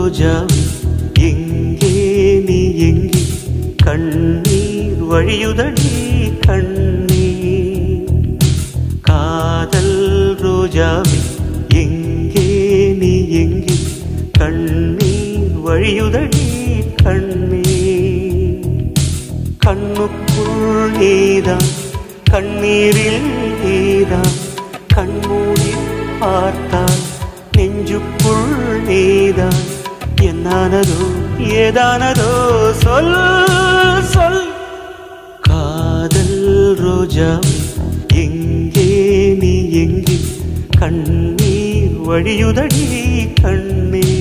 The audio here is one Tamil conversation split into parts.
ரோஜாவே எங்கே நீ எங்கே கண்ணீர் வழியுதடி கண்ணீர் காதல் ரோஜாவே எங்கே நீ எங்கே கண்ணீர் வழியுதடி கண்ணீர் கண்ணுக்குள் நீதான் கண்ணீரில் நீதான் கண்மூடி பார்த்தால் நெஞ்சுக்குள் நீதான் என்னானதோ ஏதானதோ சொல் சொல் காதல் ரோஜாவே எங்கே நீ எங்கே கண்ணீர் வழியுதடி கண்ணீர்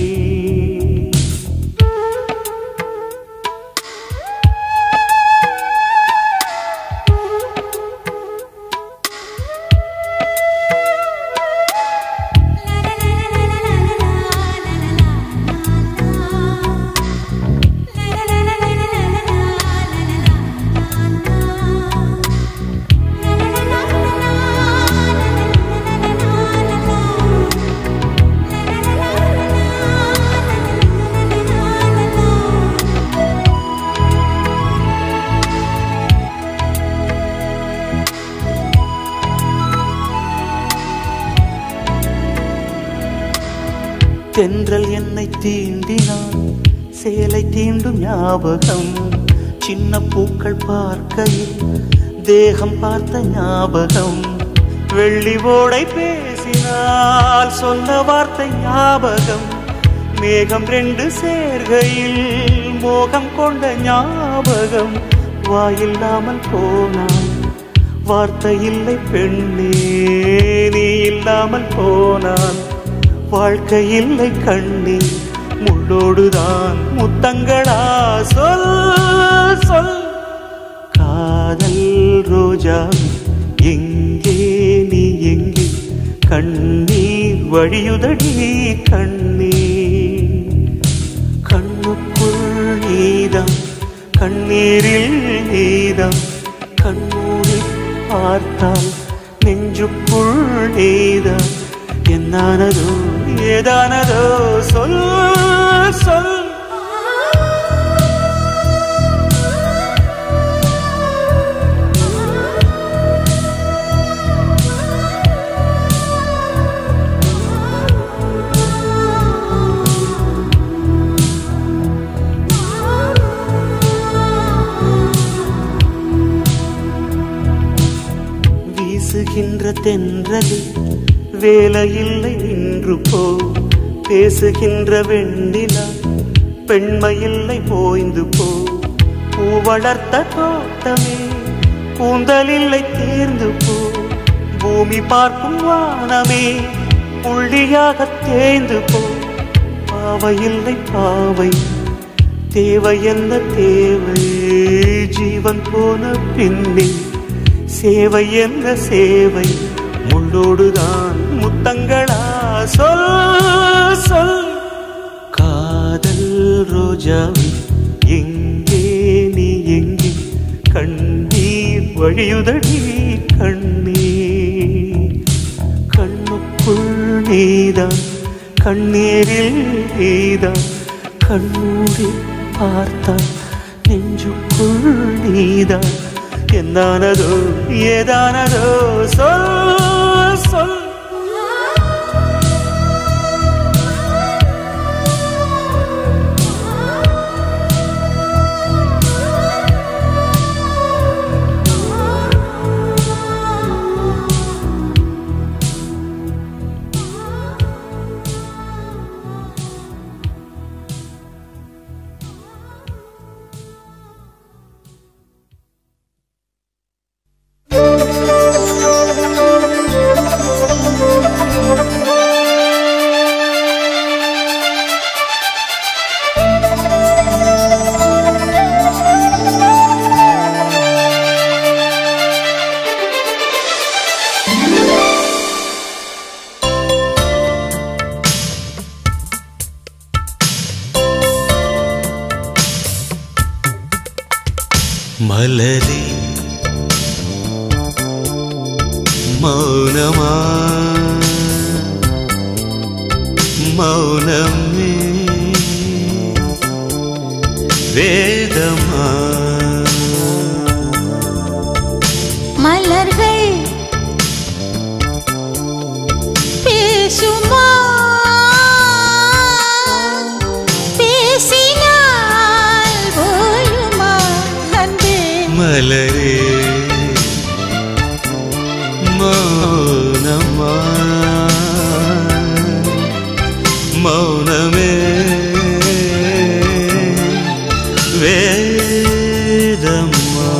தென்றல் என்னை தீண்டினான் சேலை தீண்டும் ஞாபகம் சின்ன பூக்கள் பார்க்கையில் தேகம் பார்த்த ஞாபகம் வெள்ளி ஓடை பேசினால் சொன்ன வார்த்தை ஞாபகம் மேகம் ரெண்டு சேர்கையில் மோகம் கொண்ட ஞாபகம் வாயில்லாமல் போனான் வார்த்தை இல்லை பெண்ணே நீ இல்லாமல் போனான் வாழ்க்கை இல்லை கண்ணி முள்ளோடுதான் முத்தங்களா சொல் சொல் காதல் ரோஜா எங்கே நீ எங்கே கண்ணீர் வழியுதடி கண்ணீர் கண்ணுக்குள் நீதான் கண்ணீரில் நீதான் கண்ணூரி பார்த்தால் நெஞ்சுக்குள் நீதான் என்னானதோ ஏதானதோ சொல் சொல் வீசுகின்ற தென்றலில் வேலையில்லை நின்று போ பேசுகின்ற வெண்ணிலா பெண்மையில்லை போய்ந்து போ பூ வளர்த்த தோட்டமே கூந்தலில்லை தேர்ந்து போ பூமி பார்க்கும் வானமே புள்ளியாக தேய்ந்து போ பாவையில்லை பாவை தேவை என்ன தேவை ஜீவன் போன பின்னே சேவை என்ன சேவை முள்ளோடுதான் முத்தங்களா சொல் சொல் காதல் ரோஜாவே எங்கே நீ எங்கே கண்ணீர் வழியுதடி கண்ணீர் கண்ணுக்குள் நீதான் கண்ணீரில் நீதான் கண்ணூரி பார்த்தான் நெஞ்சுக்குள் நீதான் என்னானதோ ஏதானதோ சொல் சொல் மலரே மௌனமா மௌனமே வேதமா மலர்கள் பேசுமா பேசினால் ஓயுமா அன்பே மலரே மௌனமா மௌனமே வேதம்மா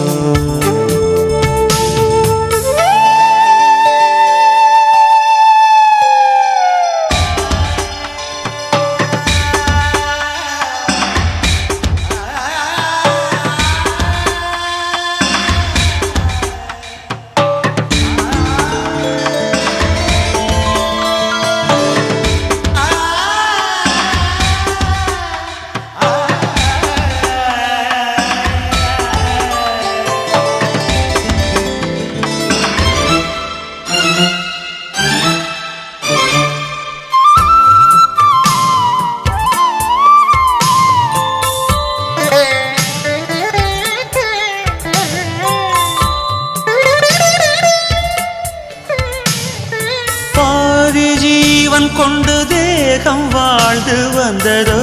பாதி ஜீவன் கொண்டு தேகம் வாழ்ந்து வந்ததோ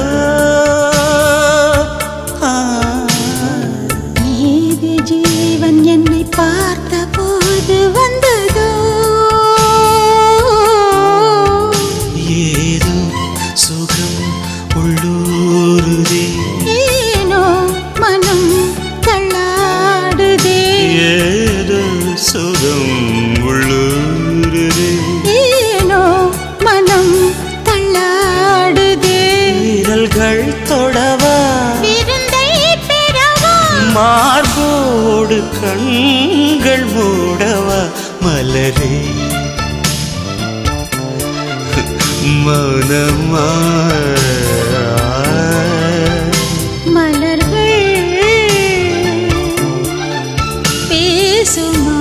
ஆ, நீதி ஜீவன் என்னை பார்த்த போது வந்ததோ ஏதோ சுகம் உள்ளூருதே ஏனோ மனம் தள்ளாடுதே ஏதோ சுகம் உள்ளூருதே ஏனோ மனம் தள்ளாடுதே விரல்கள் தொடவா விருந்தை பெறவா மார்போடு கண்கள் மூடவா மலரே மௌனமா மலர்கள் பேசுமா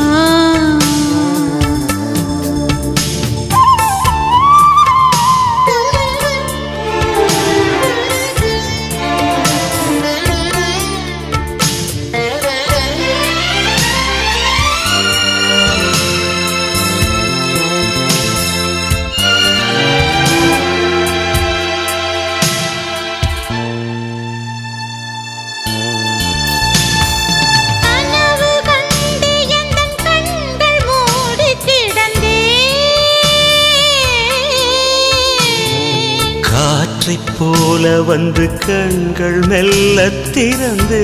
கனவு கண்டு எந்தன் கண்கள் மூடி கிடந்தேன் காற்றைப் போல வந்து கண்கள் மெல்ல திறந்து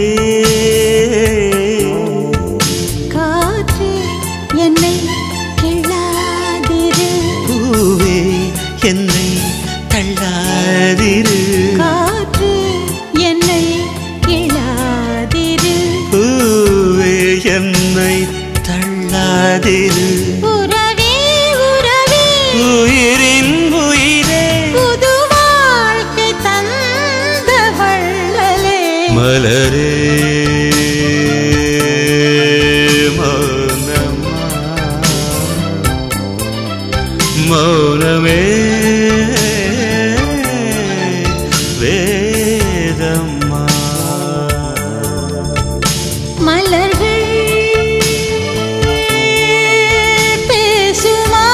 காற்று என்னை கிள்ளாதிரு பூவே என்னை தள்ளாதிரு காற்று என்னை கிள்ளாதிரு பூவே என்னை தள்ளாதிரு உறவே உறவே உயிரின் உயிரே புது வாழ்க்கை தந்த வள்ளலே மலரே மௌனமா மௌனமே வேதம்மா மலர்கள் பேசுமா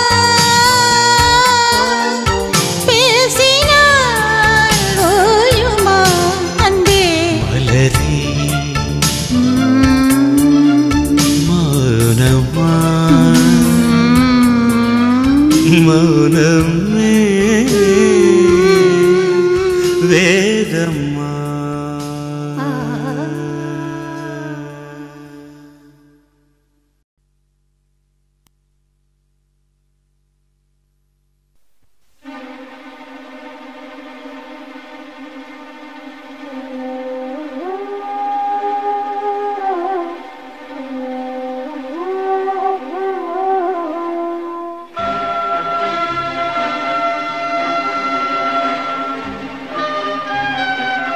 பேசினால் ஓயுமா அன்பே மலரே மௌனமா மௌனமே வேதம்மா ஆ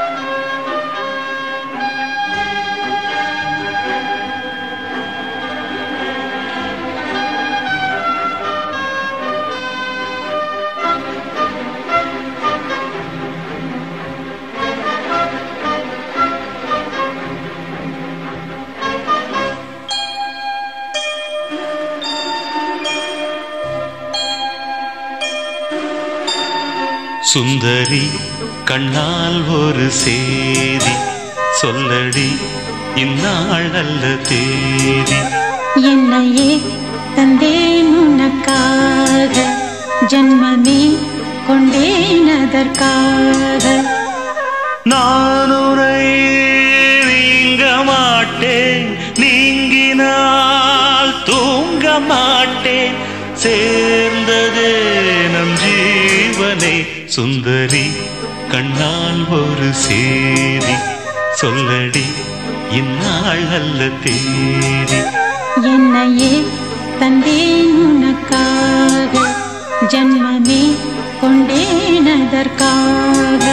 சுந்தரி கண்ணால் ஒரு சேதி சொல்லடி இந்நாள் நல்ல தேதி என்னையே தந்தேன் உனக்காக ஜன்மமே கொண்டேன் அதற்காக நான் உரை நீங்க மாட்டேன் நீங்கினால் தூங்க மாட்டேன் சேர்ந்ததே நம் ஜீவனை சுந்தரி கண்ணால் ஒரு சேதி சொல்லடி இந்நாள் அல்ல தேதி என்னையே தந்தேன் உனக்காக ஜன்மமே கொண்டேன் அதற்காக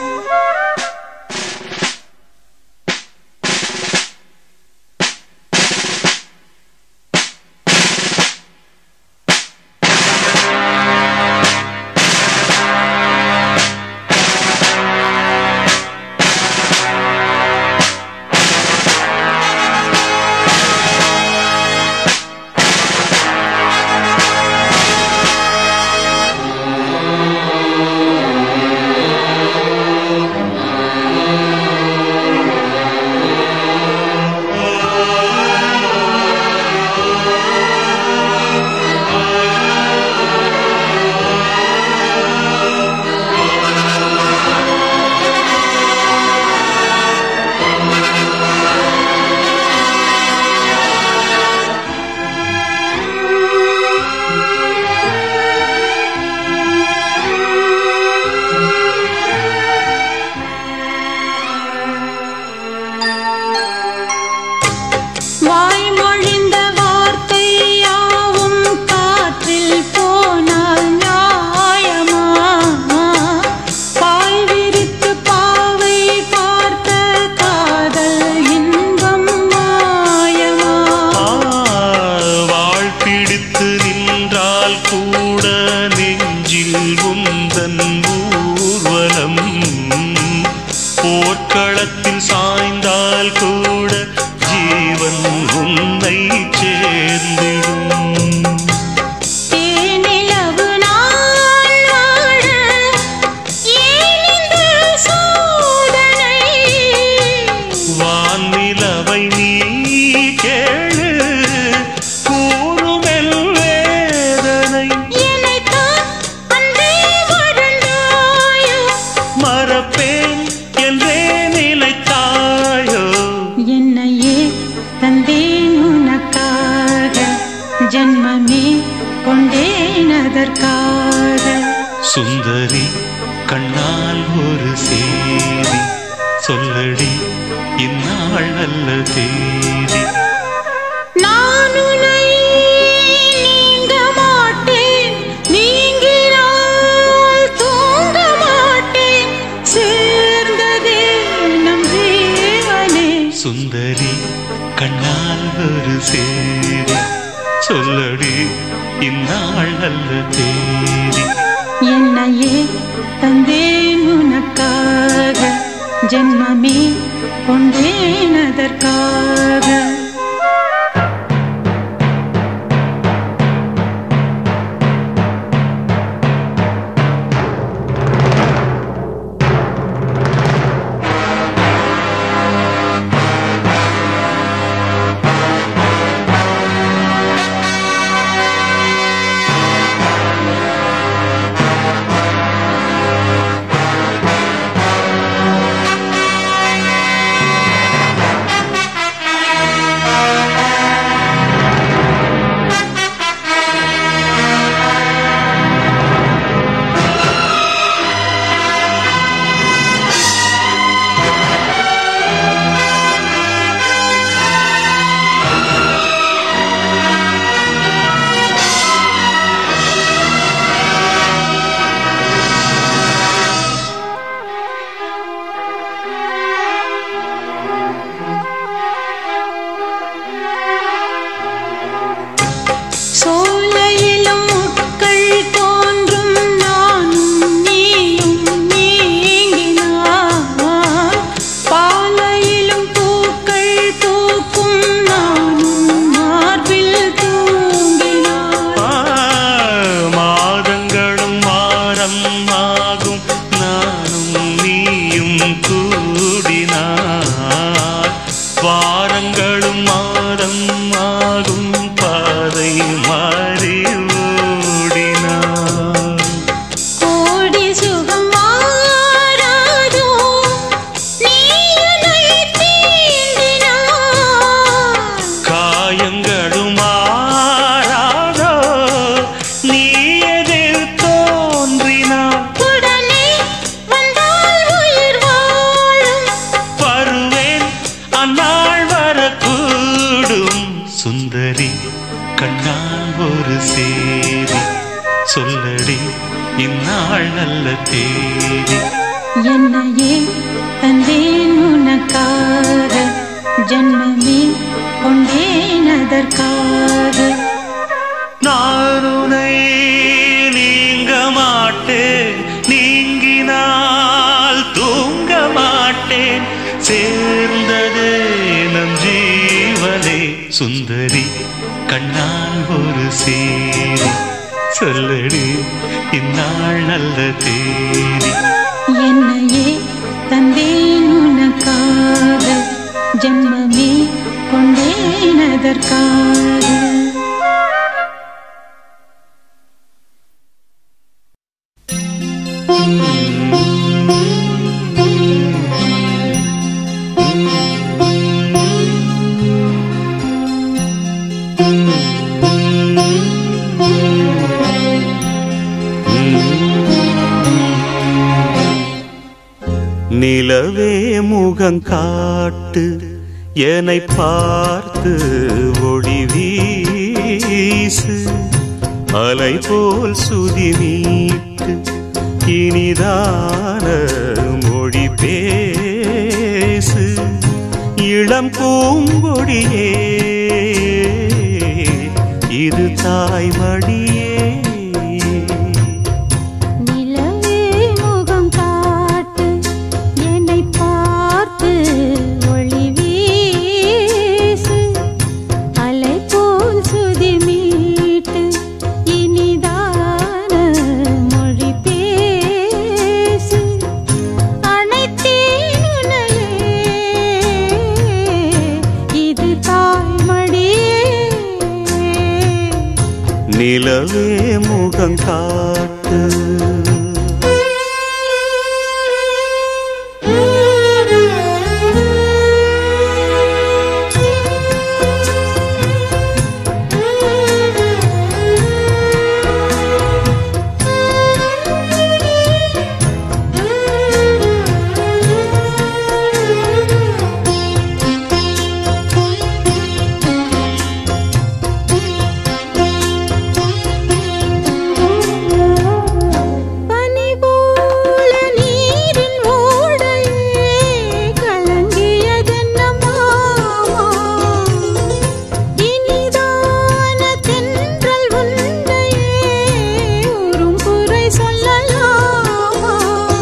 வாய்மொழிந்த வார்த்தை யாவும் காற்றில் போனால் நியாயமா பாய் விரித்து பாவை பார்த்த காதல் இன்பம் மாயமா வாழ் பிடித்து நின்றால் கூட நெஞ்சில் உந்தன் ஊர்வலம் போர்க்களத்தில் சாய்ந்தால் கூட ஜீவன் உன்னை சேர்ந்திடும் தேனிலவு நாள் வாழ ஏன் இந்த சோதனை வானிலவை நீ கேளு கூறுமெல் வேதனை என்னைத்தான் அன்றே வருந்தாயோ மறப்பேன் என்றே நினைத்தாயோ என்னையே தந்தேன் உனக்காக ஜன்மமே கொண்டேன் அதற்காக சுந்தரி கண்ணால் ஒரு சேதி சொல்லடி இந்நாள் நல்ல தேதி நான் உன்னை நீங்க மாட்டேன் நீங்கினால் தூங்க மாட்டேன் சேர்ந்ததே நம் ஜீவனே சுந்தரி கண்ணால் ஒரு சேதி சொல்லடி இந்நாள் நல்ல தேதி என்னையே தந்தேன் உனக்காக ஜன்மமே கொண்டேன் அதற்காக நல்ல தேதி என்னையே தந்தேன் உனக்காக ஜன்மமே கொண்டேன் அதற்காக நான் உனை நீங்க மாட்டேன் நீங்கினால் தூங்க மாட்டேன் சேர்ந்ததே நம் ஜீவனே சுந்தரி கண்ணால் ஒரு சேரி சொல்லடி இந்நாள் நல்ல தேதி என்னையே தந்தேன் உனக்காக ஜன்மமே கொண்டேன் அதற்காக நிலவே முகம் காட்டு என்னை பார்த்து ஒளி வீசு அலை போல் சுதி மீட்டு இனிதான மொழி பேசு இளம் பூங்கொடியே இது தாய்மடியே நிலவே முகம் காட்டு என்னை பார்த்து ஒளி வீசு அலை போல் சுதி மீட்டு இனிதான மொழி பேசு அனைத்தேன் உன்னையே இது தாய்மடியே நிலவே முகம் காட்டு பனி போல நீரின் ஓடையே கலங்கியதென்ன மாமா இனிதான தென்றல் உண்டையே உறும் குறை சொல்லலாமா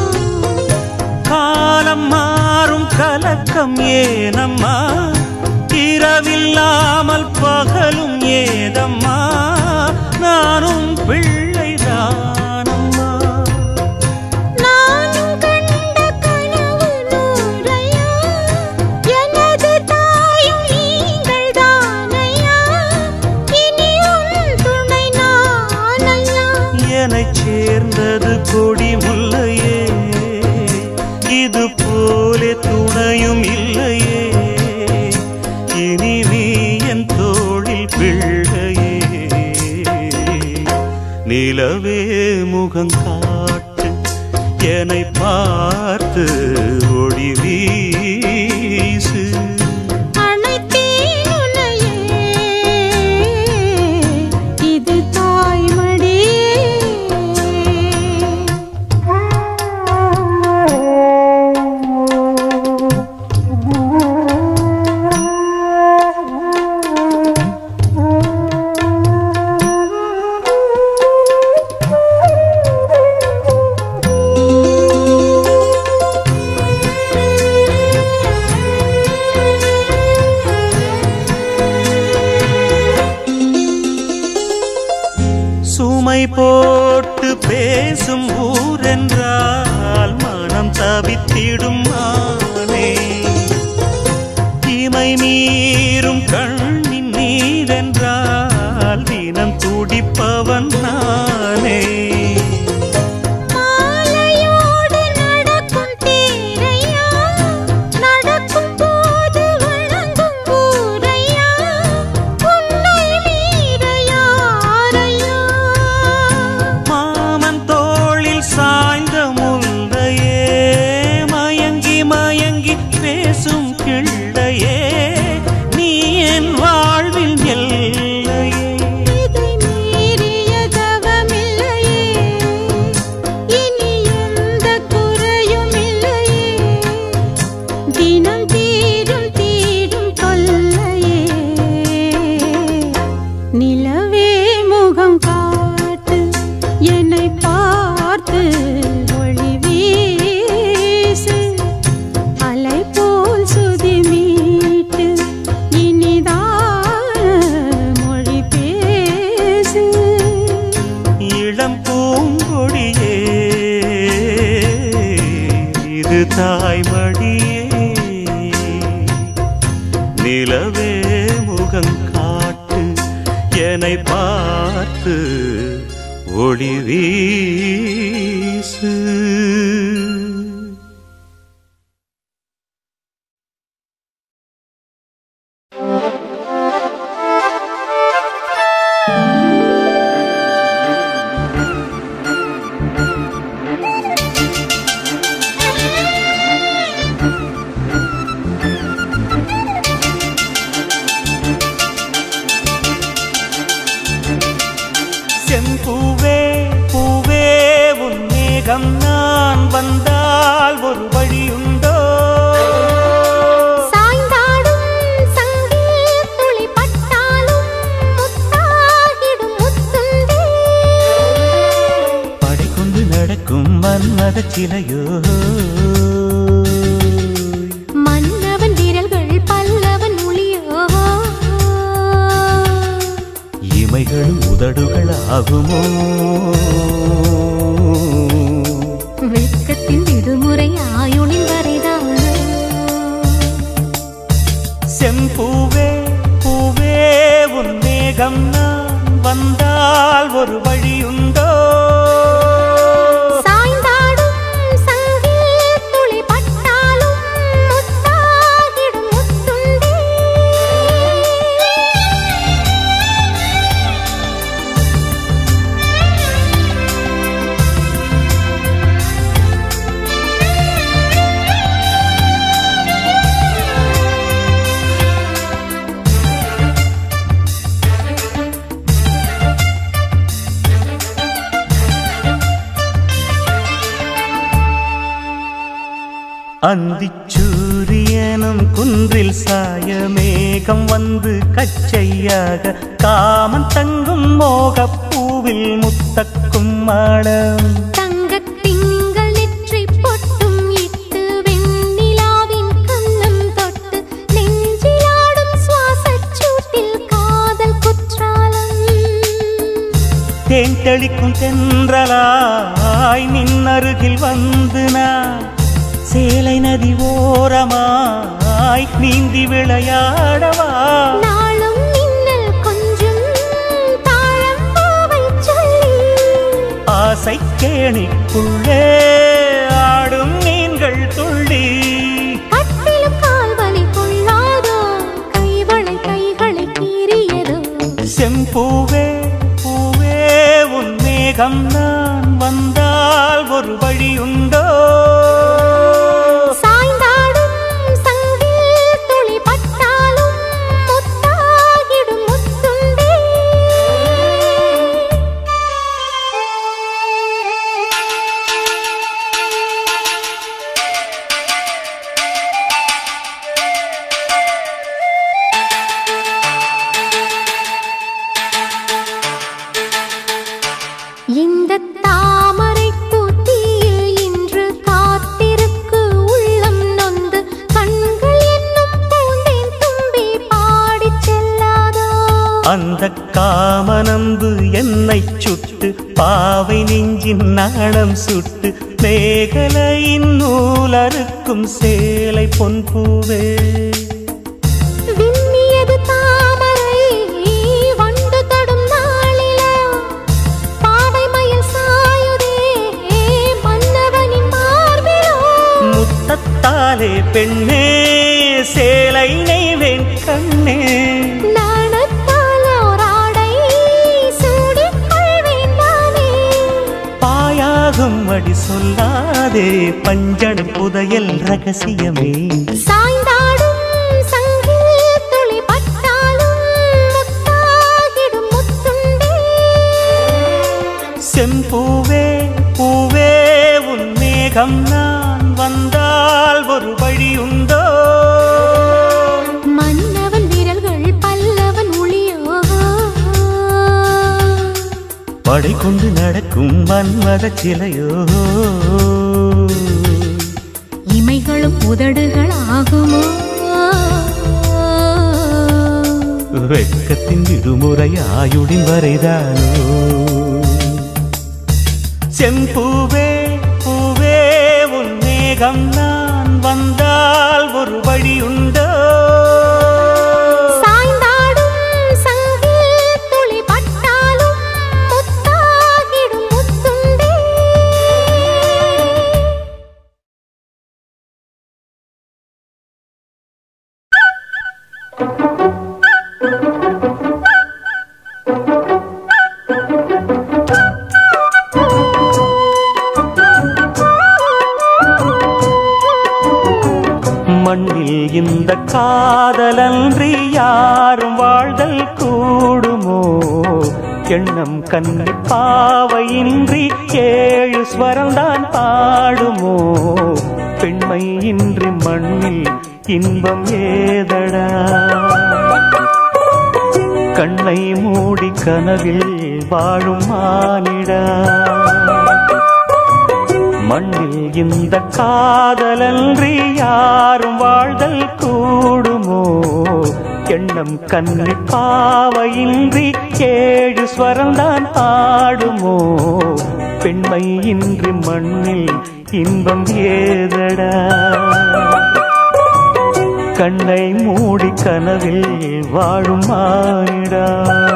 காலம் மாறும் கலக்கம் ஏனம்மா இரவில்லாமல் பகலும் ஏதம்மா நானும் பிள்ளைதானம்மா நானும் கண்ட கனவு நூறையா எனது தாயும் நீங்கள் தானையா இனி உன் துணை நானையா எனச் சேர்ந்தது கொடி முல்லையே இது போலே துணையும் இல்லையே இனி நீ என் தோளில் பிள்ளையே நிலவே முகம் காட்டு என்னை பார்த்து ஒளி வீசு அனைத்தேன் உன்னையே இது தாய்மடியே சுமை போட்டு பேசும் ஊரென்றால் மனம் தவித்திடும் மானே இமை மீறும் கண்ணின் நீரென்றால் தினம் துடிப்பவன் நானே மாலையோடு நடக்கும் தேரையா நடக்கும் போது வணங்கும் ஊரையா உன்னை மீற யாரையா மாமன் தோளில் சாய்ந்த முல்லையே மயங்கி மயங்கி பேசும் கிள்ளையே நீ என் வாழ்வில் எல்லையே இதை மீறிய தவமில்லையே சிறு தாய்மடியே நிலவே முகம் காட்டு என்னை பார்த்து ஒளி வீசு செம்பூவே பூவே உன் மேகம் நான் வந்தால் ஒரு வழியுண்டோ சாய்ந்தாடும் சங்கில் துளி பட்டாலும் முத்தாகிடும் முத்துண்டே படை கொண்டு நடக்கும் மன்மத சிலையோ மன்னவன் விரல்கள் பல்லவன் ஒளியோ இமைகள் உதடுகள் ஆகுமோ வெட்கத்தின் விடுமுறை ஆயுளின் வரைதானோ செம்பூவே பூவே உன் மேகம் நான் வந்தால் ஒரு வழியுண்டோ சாய்ந்தாடும் சங்கில் துளி பட்டாலும் முத்தாகிடும் முத்துண்டே அந்திச்சூரியனும் குன்றில் சாய மேகம் வந்து கச்சையாக காமன் தங்கும் மோகப் பூவில் முத்தக்கும் மாடம் தங்கத் திங்கள் நெற்றிப் பொட்டும் இட்டு வெண்ணிலாவின் கன்னம் தொட்டு நெஞ்சிலாடும் சுவாசச் சூட்டில் காதல் குற்றாலம் தேன் தெளிக்கும் தென்றலாய் நின்னருகில் வந்து நான் சேலை நதி ஓரமாய் நீந்தி விளையாடவா நாளும் மின்னல் கொஞ்சும் தாழம் பூவைச் சொல்லி ஆசை கேணிக்குள்ளே ஆடும் மீன்கள் துள்ளி கட்டிலும் கால்வலி கொள்ளாதோ கைவளை கைகளை கீறியதோ செம்பூவே பூவே உன் மேகம் நான் வந்தால் ஒரு வழியுண்டோ சாய்ந்தாடும் சங்கில் துளி பட்டாலும் முத்தாகிடும் முத்துண்டே இந்த தாமரை தூத்தியில் இன்று காத்திருக்கு உள்ளம் நொந்து கண்கள் என்னும் பூந்தேன் தும்பி பாடிச் செல்லாதோ அந்த காமனம்பு என்னை சுட்டு பாவை நெஞ்சின் நாணம் சுட்டு மேகலையின் நூலறுக்கும் சேலை பொன்பூவே விண்ணியது தாமரை வண்டு தொடும் நாளிலா பாவை மயில் சாயுதே மன்னவனின் மார்பிலோ முத்தத்தாலே பெண்ணே சேலை நெய்வேன் கண்ணே நாணத்தால் ஓர் ஆடை சூடிக் கொள்வேன் நானே. பாயாகும் அடி சொல்லாதே பஞ்சணம் புதையல் ரகசியமே சாய்ந்தாடும் சங்கில் துளி பட்டாலும் முத்தாகிடும் முத்துண்டே. செம்பூவே பூவே உன் மேகம் நான் வந்தால் ஒரு வழியுண்டோ மன்னவன் விரல்கள் பல்லவன் ஒளியோ படை கொண்டு நடக்கும் மன்மத சிலையோ இமைகளும் உதடுகள் ஆகுமோ வெட்கத்தின் விடுமுறை ஆயுடின் வரைதானோ செம்பூவே பூவே உன் மேகம் மேகம் நான் வந்தால் ஒரு வழி உண்டோ சாய்ந்தாடும் சங்கில் துளி பட்டாலும் முத்தாகிடும் முத்துண்டே மண்ணில் இந்த காதலன்றி யாரும் வாழ்தல் கூடுமோ எண்ணம் கண்ணி பாவையின்றி ஏழு ஸ்வரம்தான் பாடுமோ பெண்மை இன்றி மண்ணில் இன்பம் ஏதடா கண்ணை மூடி கனவில் வாழும் மானிடா மண்ணில் இந்த காதலன்றி யாரும் வாழ்தல் கூடுமோ எண்ணம் கண்ணி பாவையின்றி ஏழு ஸ்வரம்தான் ஆடுமோ பெண்மை இன்றி மண்ணில் இன்பம் ஏதடா கண்ணை மூடி கனவில் வாழும் மானிடா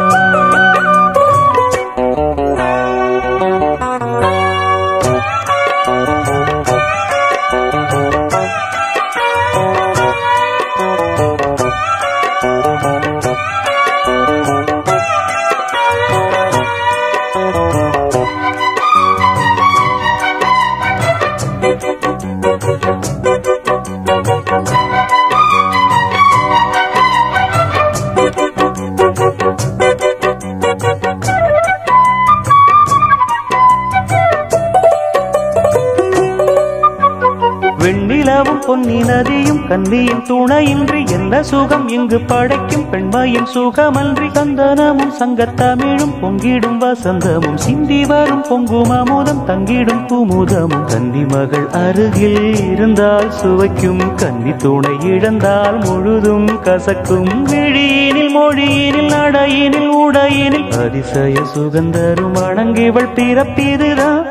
வெண்ணிலவும் பொன்னி நதியும் கன்னியின் துணையின்றி என்ன சுகம் இங்கு படைக்கும் பெண்மையின் சுகமன்றி சந்தனமும் சங்கத்தமிழும் பொங்கிடும் வசந்தமும் சிந்தி வரும் பொங்கும் அமுதம் தங்கிடும் குமுதமும் கன்னி மகள் அருகில் இருந்தால் சுவைக்கும் கன்னி துணை இழந்தால் முழுதும் கசக்கும் விழியினில் மொழியினில் நடையினில் உடையினில் அதிசய சுகந்தரும் அணங்கிவள் பிறப்பிதுதான்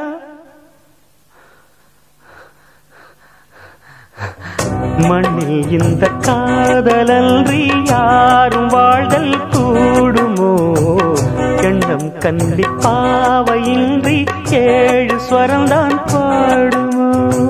மண்ணில் இந்த காதலன்றி யாரும் வாழ்தல் கூடுமோ கண்டம் கண்டி பாவையின்றி ஏழு ஸ்வரம்தான் பாடுமோ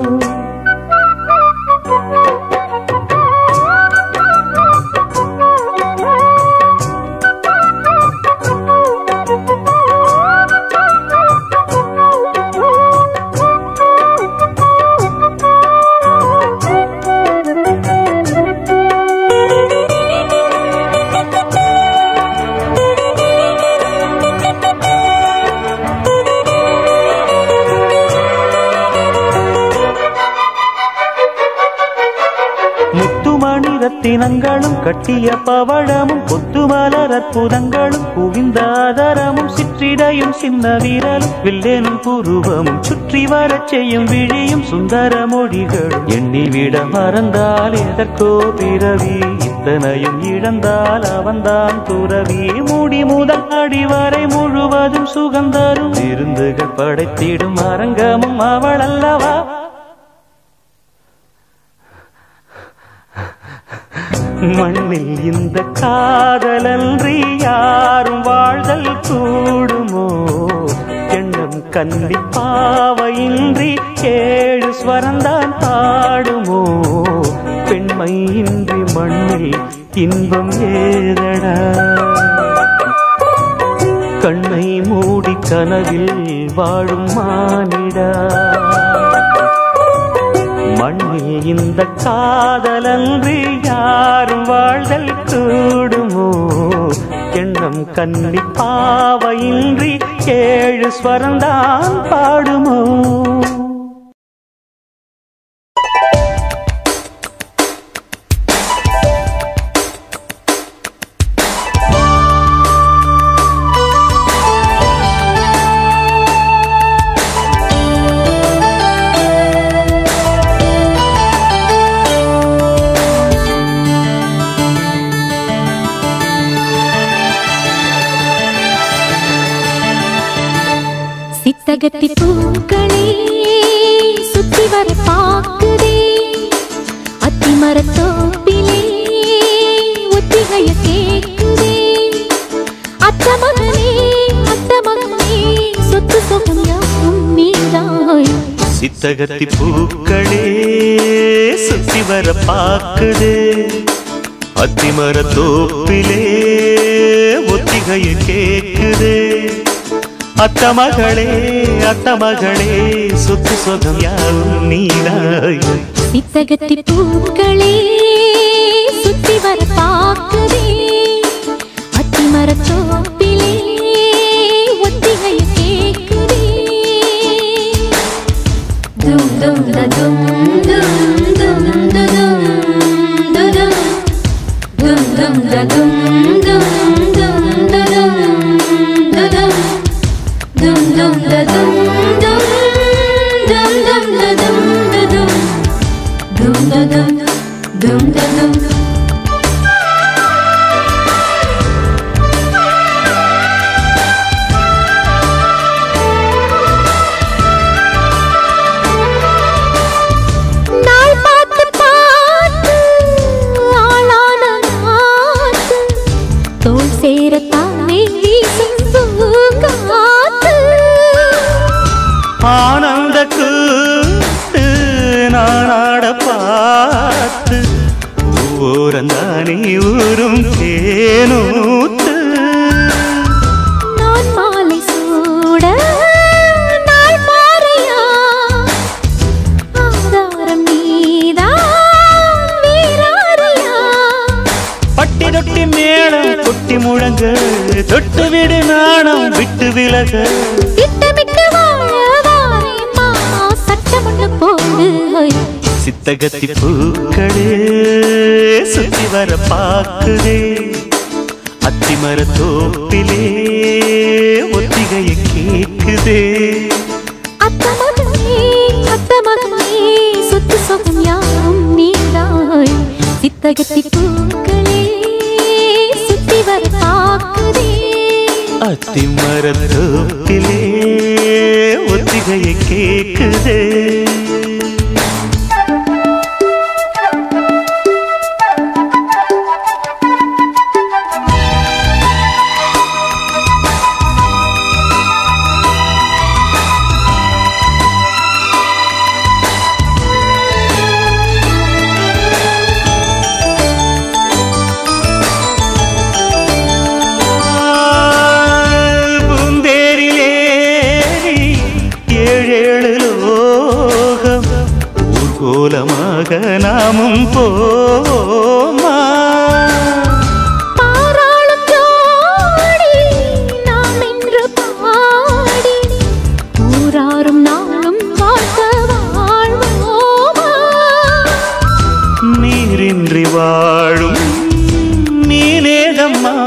முத்துமணி ரத்தினங்களும் கட்டிய பவழமும் கொத்துமலர் அற்புதங்களும் குவிந்த ஆதரமும் சிற்றிடையும் சின்ன வீரலும் வில்லேனும் புருவமும் சுற்றி வரச் செய்யும் விழியும் சுந்தர மொழிகளும் எண்ணிவிட மறந்தால் எதற்கோ பிறவி இத்தனையும் இழந்தால் அவன்தான் துறவி மூடி முதல் அடி வரை முழுவதும் சுகந்தரும் விருந்துகள் படைத்திடும் அரங்கமும் அவள் அல்லவா மண்ணில் இந்த காதலன்றி யாரும் வாழ்தல் கூடுமோ எண்ணம் கண்டி பாவையின்றி ஏழு ஸ்வரந்தான் பாடுமோ பெண்மை இன்றி மண்ணில் இன்பம் ஏதடா கண்ணை மூடி கனவில் வாழும் மானிடா மண்ணில் இந்த காதலன்றி யாரும் வாழ்தல் கூடுமோ எண்ணம் கண்ணி பாவையின்றி ஏழு ஸ்வரந்தான் பாடுமோ சித்தகத்தி பூக்களே சுத்தி வர பாக்குது சித்தகத்தி பூக்களே சுத்தி வர பாக்குது அத்திமர தோப்பிலே ஒத்திகைய கேக்குது அத்த மகளே அத்த மகளே சொத்து சொகம் யாரும் நீதாய் சித்தகத்தி பூக்களே சுத்தி வர பாக்குதே அத்திமர தோப்பிலே ஒத்திகை கேக்குதே தும் தும் த தும் தும் தும் து தும் து தும் தும் தும் த தும் தும் தும் து தும் து தும் Dum dum da dum dum dum dum da dum da dum dum da dum dum da dum நாள் பார்த்து பார்த்து ஆளான நாத்து தோல் சேரத்தானே வீசும் பூங்காத்து ஆனந்த கூட்டு நானாட பார்த்து ஓரந்தானே ஊரும் தேனூத்து நான் மாலை சூட நாள் மாறையா ஆதாரம் நீதான் வீராரியா பட்டி தொட்டி மேளம் கொட்டி முழங்க தொட்டு விடு நாணம் விட்டு விலக திட்டமிட்டு வாழ வாரேம்மா சட்டம் ஒண்ணு போடு சித்தகத்தி பூக்களே சுத்தி வர பாக்குதே அத்திமர தோப்பிலே ஒத்திகைய கேக்குதே அத்த மகனே அத்த மகனே சொத்து சொகம் யாரும் நீதாய் சித்தகத்தி பூக்களே சுத்தி வர பாக்குதே அத்திமர தோப்பிலே ஒத்திகைய கேக்குதே பூந்தேரிலேறி ஏழேழு லோகம் ஊர்கோலமாக நாமும் போமா பாராளும் ஜோடி நாம் இன்று பாடி ஊராரும் நாளும் வாழ்க்க வாழ்வோமா நீரின்றி வாழும் நீனேகம்மா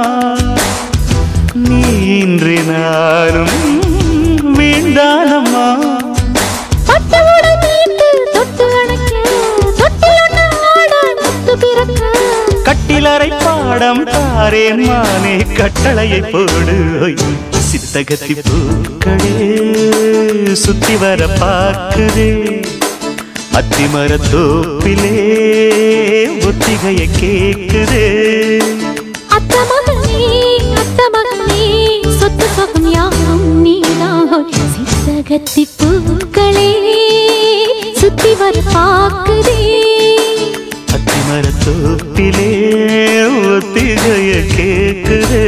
நீன்றி நானும் வீண்டானம்மா பட்டவுடன் மீட்டு தொட்டு அணைக்க தொட்டிலொன்னு ஆட முத்து பிறக்க கட்டிலறை பாடம் தாரேன் மானே கட்டளையை போடு சித்தகத்தி பூக்களே சுத்தி வர பார்க்குதே அத்திமர தோப்பிலே ஒத்திகைய கேக்குதே அத்த மகனே அத்த மகனே சொத்து சொகம் யாரும் நீதான் சித்தகத்தி பூக்களே சுத்தி வர பாக்குதே அத்திமர தோப்பிலே ஒத்திகைய கேக்குதே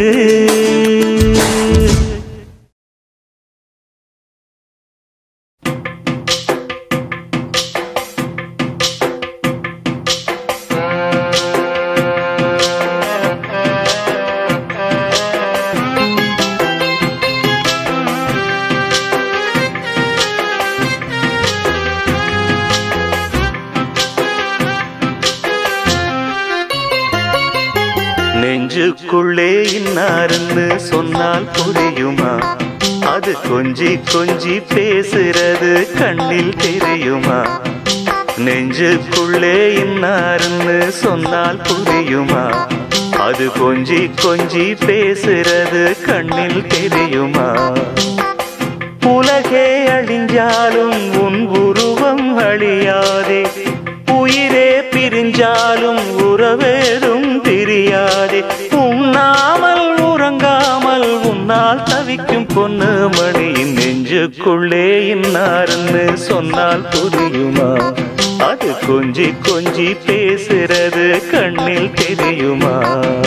நெஞ்சுக்குள்ளே இன்னாருன்னு சொன்னால் புரியுமா அது கொஞ்சி கொஞ்சி பேசுறது கண்ணில் தெரியுமா நெஞ்சுக்குள்ளே இன்னாருன்னு சொன்னால் புரியுமா அது கொஞ்சி கொஞ்சி பேசுறது கண்ணில் தெரியுமா உலகே அழிஞ்சாலும் உன் உருவம் அழியாதே உயிரே பிரிஞ்சாலும் உறவேதும் பிரியாதே உண்ணாமல் உறங்காமல் உன்னால் தவிக்கும் பொண்ணு மணியின் நெஞ்சு நெஞ்சுக்குள்ளே இன்னாருன்னு சொன்னால் புரியுமா அது கொஞ்சி கொஞ்சி பேசுறது கண்ணில் தெரியுமா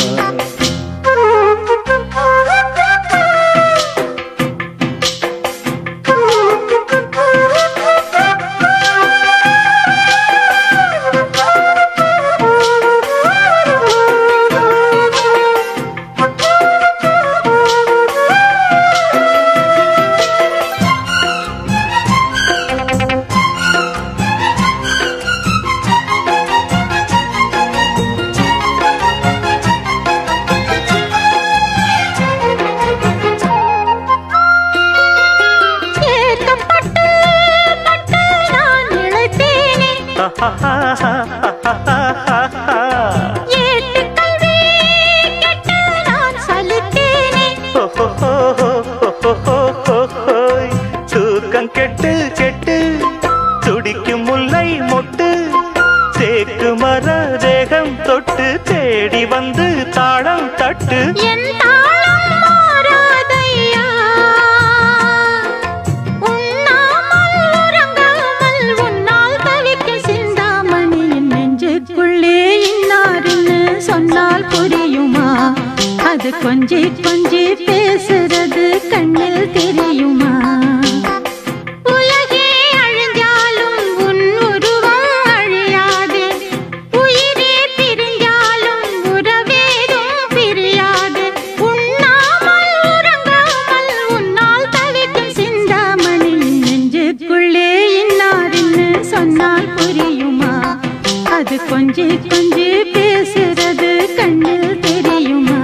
ஏக்கம் பட்டு பட்டு நான் இழைத்தேனே ஏட்டு கல்வி கெட்டு நான் சலித்தேனே தூக்கம் கெட்டு கெட்டு துடிக்கும் முல்லை மொட்டு தேக்கு மர தேகம் தொட்டு தேடி வந்து தாளம் தட்டு என் தாளம் மாறாதையா உண்ணாமல் உறங்காமல் உன்னால் தவிக்க சிந்தாமணியின் நெஞ்சுக்குள்ளே இன்னாருன்னு சொன்னால் புரியுமா அது கொஞ்சி கொஞ்சி பேசுறது கண்ணில் தெரியுமா உலகே அழிஞ்சாலும் உன் உருவம் அழியாது உயிரே பிரிஞ்சாலும் உறவேதும் பிரியாது உண்ணாமல் உறங்காமல் உன்னால் தவிக்கும் சிந்தாமணி நெஞ்சுக்குள்ளே இன்னாருன்னு சொன்னால் புரியுமா அது கொஞ்சி கொஞ்சி பேசுறது கண்ணில் தெரியுமா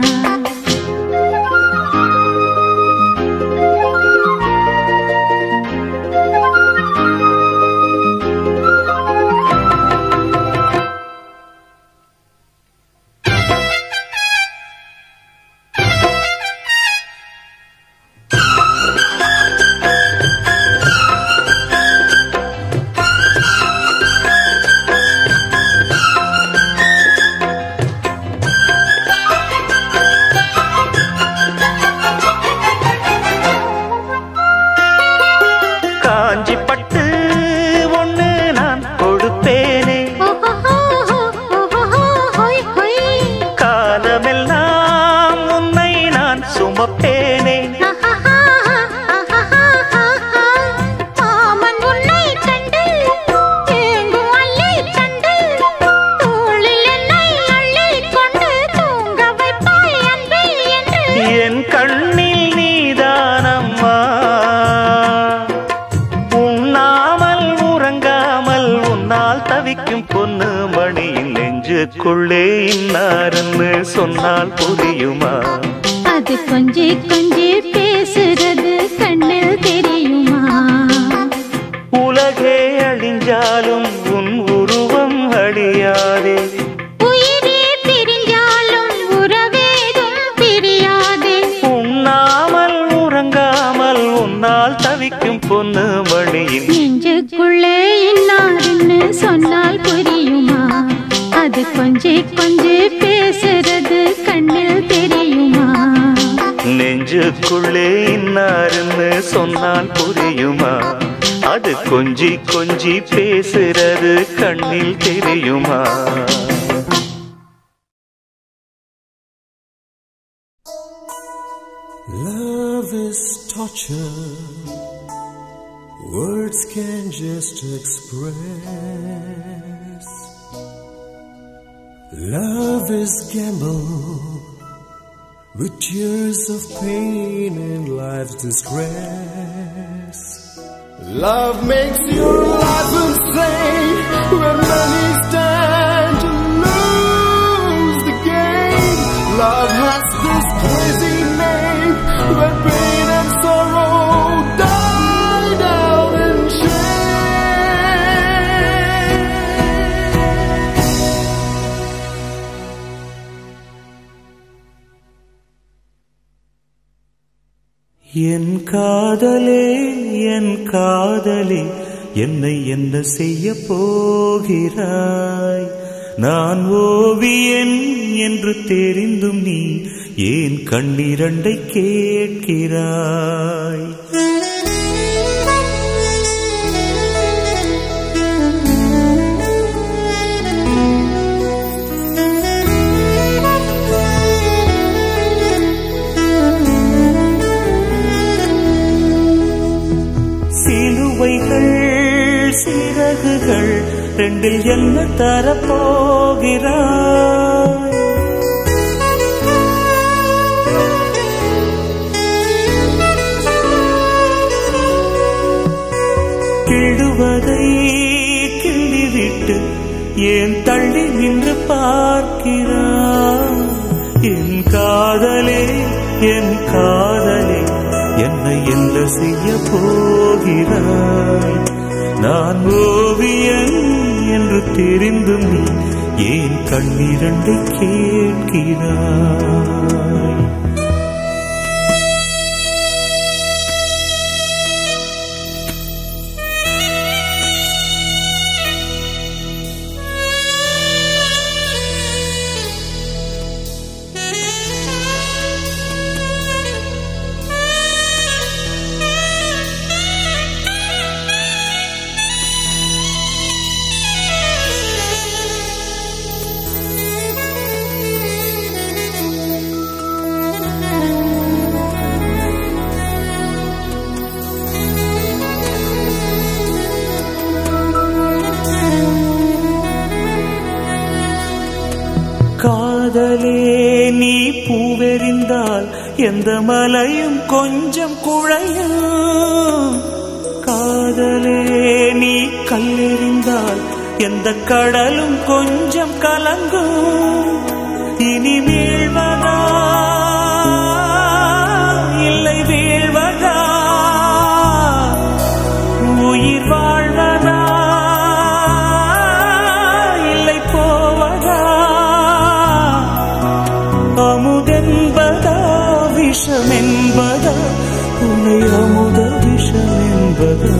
காஞ்சி பட்டு ஒண்ணு நான் கொடுப்பேனே காலமெல்லாம் உன்னை நான் சுமப்பேனே மாமன் உன்னை கண்டு ஏங்கும் அள்ளி கண்டு தோளில் என்னை அள்ளிக் கொண்டு தூங்க வைப்பாய் அன்பே என்று என் கண்ணில் நீதானம்மா உண்ணாமல் உறங்காமல் உன்னால் தவிக்கும் பொண்ணு மணியின் நெஞ்சுக்குள்ளே இன்னாருன்னு சொன்னால் புரியுமா அது கொஞ்சி கொஞ்சி பேசுறது கண்ணில் தெரியுமா உலகே அழிஞ்சாலும் உன் உருவம் அழியாதே உயிரே பிரிஞ்சாலும் உறவேதும் பிரியாதே உண்ணாமல் உறங்காமல் உன்னால் தவிக்கும் பொண்ணு மணியின் நெஞ்சுக்குள்ளே இன்னாருன்னு சொன்னால் புரியுமா அது கொஞ்சி கொஞ்சி பேசுறது கண்ணில் தெரியுமா நெஞ்சுக்குள்ளே இன்னாருன்னு சொன்னால் புரியுமா அது கொஞ்சி கொஞ்சி பேசுறது கண்ணில் தெரியுமா Love is torture. Words can just express. Love is gamble with tears of pain and life's distress. Love makes your life insane when many stand to lose the game. Love has this crazy name when pain and sorrow die down in shame. என் காதலே என் காதலே என்னை என்ன செய்ய போகிறாய் நான் ஓவியன் என்று தெரிந்தும் நீ ஏன் கண்ணிரண்டை கேட்கிறாய் ரெண்டில் என்ன தரப்போகிறாய் கிழுவதை கிள்ளிவிட்டு ஏன் தள்ளி நின்று பார்க்கிறாய் என் காதலே என் காதலே என்னை என்ன செய்ய போகிறாய் நான் ஓவியன் என்று தெரிந்தும் நீ ஏன் கண்ணிரண்டை கேட்கிறாய் காதலே நீ பூவெறிந்தால் எந்த மலையும் கொஞ்சம் குழையும் காதலே நீ கல்லெறிந்தால் எந்த கடலும் கொஞ்சம் கலங்கும் இனி வீழ்வதா இல்லை வீழ்வதா உயிர் வாழ்வதா இல்லை போவதா அமுதென்பதா விஷமென்பதா உன்னை அமுத விஷமென்பதா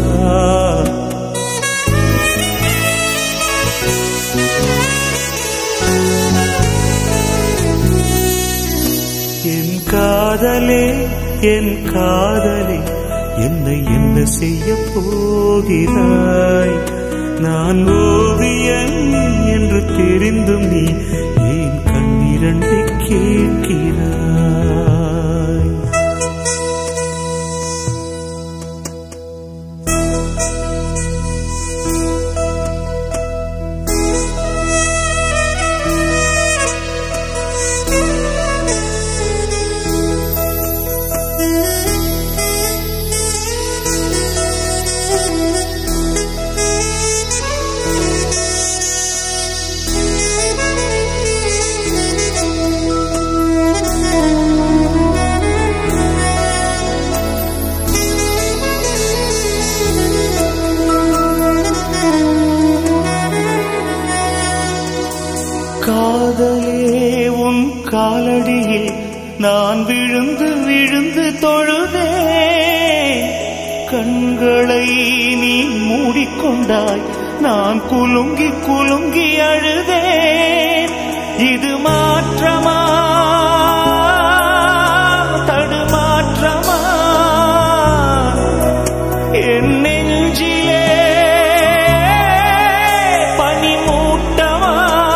என் காதலே என் காதலே என்னை என்ன செய்ய போகிறாய் நான் ஓவியன் என்று தெரிந்தும் நீ ஏன் கண்ணிரண்டை கேட்கிறாய் காதலே உன் காலடியில் நான் விழுந்து விழுந்து தொழுதே கண்களை நீ மூடிக்கொண்டாய் நான் குலுங்கி குலுங்கி அழுதேன் இது மாற்றமா தடுமாற்றமா என் நெஞ்சிலே பனிமூட்டமா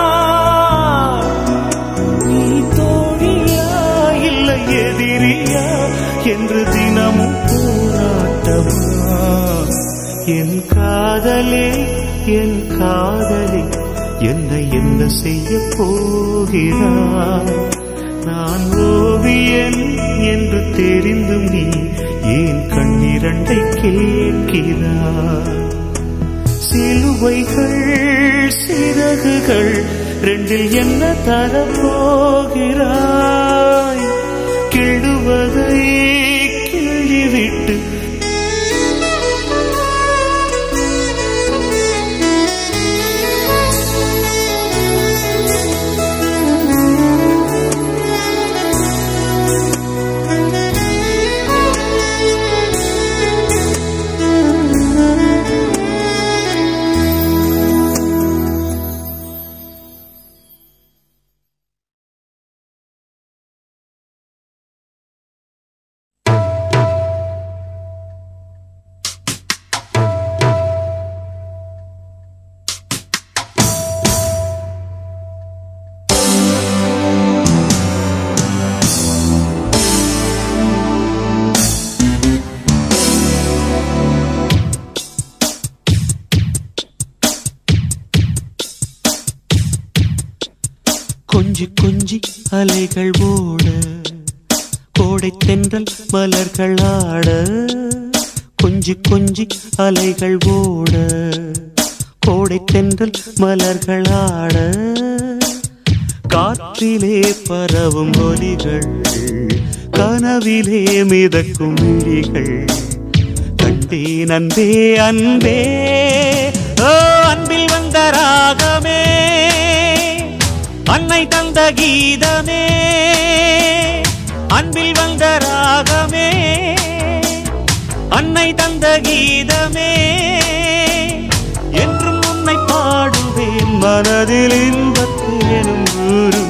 நீ தோழியா இல்லை எதிரியா என்று தினமும் போராட்டமா என் காதலே என் காதலே என்னை என்ன செய்ய போகிறாய் நான் ஓவியன் என்று தெரிந்தும் நீ ஏன் கண்ணிரண்டை கேட்கிறாய் சிலுவைகள் சிறகுகள் ரெண்டில் என்ன தரப்போகிறாய் கிழுவதை கிள்ளிவிட்டு கொஞ்சி கொஞ்சி அலைகள் ஓட கோடை தென்றல் மலர்கள் ஆட கொஞ்சி கொஞ்சி அலைகள் ஓட கோடை தென்றல் மலர்கள் ஆட காற்றிலே பரவும் ஒலிகள் கனவிலே மிதக்கும் விழிகள் கண்டேன் அன்பே அன்பே ஓ அன்பில் வந்த ராகமே அன்னை தந்த கீதமே அன்பில் வந்த ராகமே அன்னை தந்த கீதமே என்றும் உன்னை பாடுவேன் மனதில் இன்பத்தேனும் ஊரும்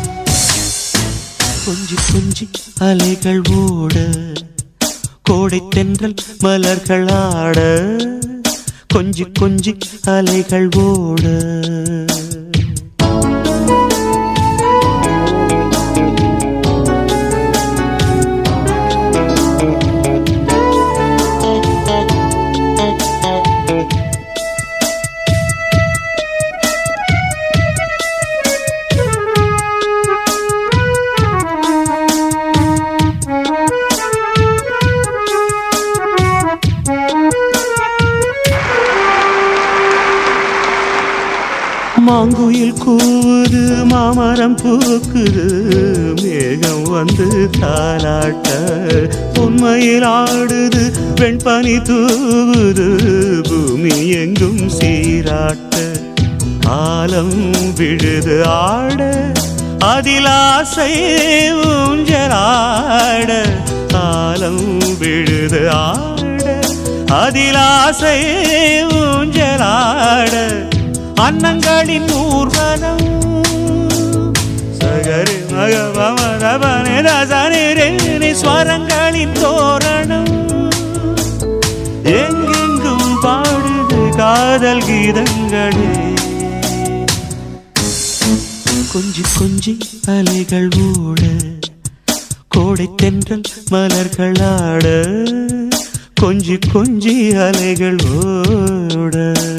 கொஞ்சி கொஞ்சி அலைகள் ஓட கோடை தென்றல் மலர்கள் ஆட கொஞ்சி கொஞ்சி அலைகள் ஓட மாங்குயில் கூவுது மாமரம் பூக்குது மேகம் வந்து தாலாட்ட உண்மையில் ஆடுது வெண்பனி தூவுது பூமி எங்கும் சீராட்ட ஆலம் விழுது ஆட அதில் ஆசை ஊஞ்சலாட ஆலம் விழுது ஆட அதில் ஆசை ஊஞ்சலாட அன்னங்களின் ஊர்வலம் சகரி மகபமரபனே ரசனி ஸ்வரங்களின் தோரணம் எங்கெங்கும் பாடுது காதல் கீதங்களே கொஞ்சி கொஞ்சி அலைகள் ஓட கோடை தென்றல் மலர்கள் ஆட கொஞ்சி கொஞ்சி அலைகள் ஓட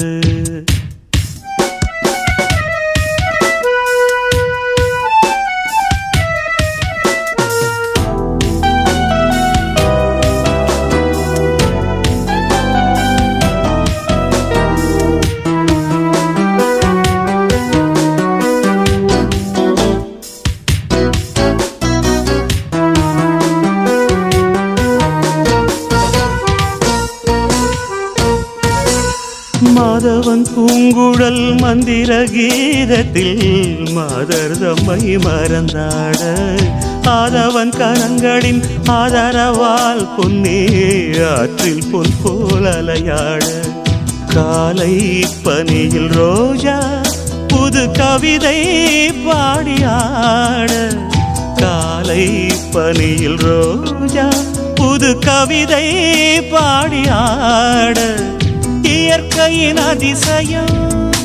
மாதவன் பூங்குழல் மந்திர கீதத்தில் மாதர் தம்மை மறந்தாட ஆதவன் கரங்களின் ஆதரவால் பொன்னே ஆற்றில் பொன் போல் அலையாட காலை பனியில் ரோஜா புது கவிதை பாடியாட காலை பனியில் ரோஜா புது கவிதை பாடியாட இயற்கையின் அதிசயம்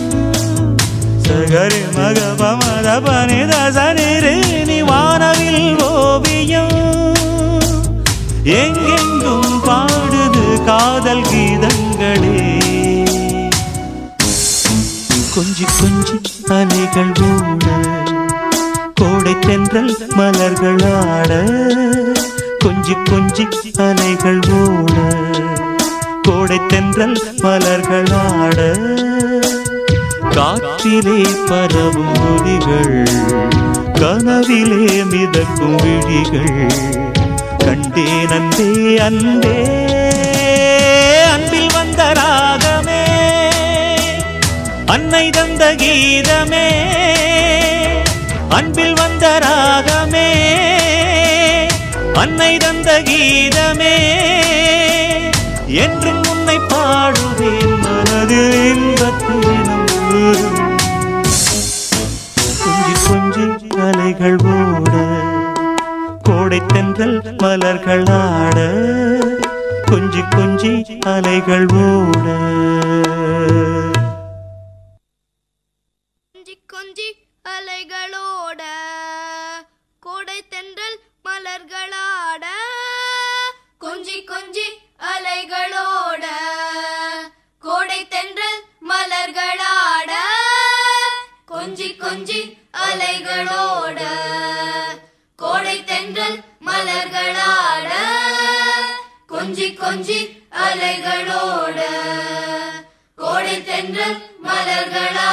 சகரி மக பமத பனித சனிரு வானவில் ஓவியம் எங்கெங்கும் பாடுது காதல் கீதங்களே கொஞ்சி கொஞ்சி அலைகள் ஓட கோடை தென்றல் மலர்கள் ஆட கொஞ்சி கொஞ்சி அலைகள் ஓட கோடை தென்றல் மலர்கள் ஆட காற்றிலே பரவும் ஒலிகள் கனவிலே மிதக்கும் விழிகள் கண்டேன் அன்பே அன்பே அன்பில் வந்த ராகமே அன்னை தந்த கீதமே அன்பில் வந்த ராகமே அன்னை தந்த கீதமே என்றும் உன்னை பாடுவேன் மனதில் இன்பத்தேனும் ஊறும். கொஞ்சி கொஞ்சி அலைகள் ஓட கோடை தென்றல் மலர்கள் ஆட கொஞ்சி கொஞ்சி அலைகள் ஓட கொஞ்சி கொஞ்சி அலைகளோட கோடை தென்றல் மலர்களாட கொஞ்சி கொஞ்சி அலைகளோட கோடை தென்றல் மலர்களாட கொஞ்சி கொஞ்சி அலைகளோட கோடை தென்றல் மலர்களாட கொஞ்சி கொஞ்சி அலைகளோட கோடை தென்றல் மலர்களாட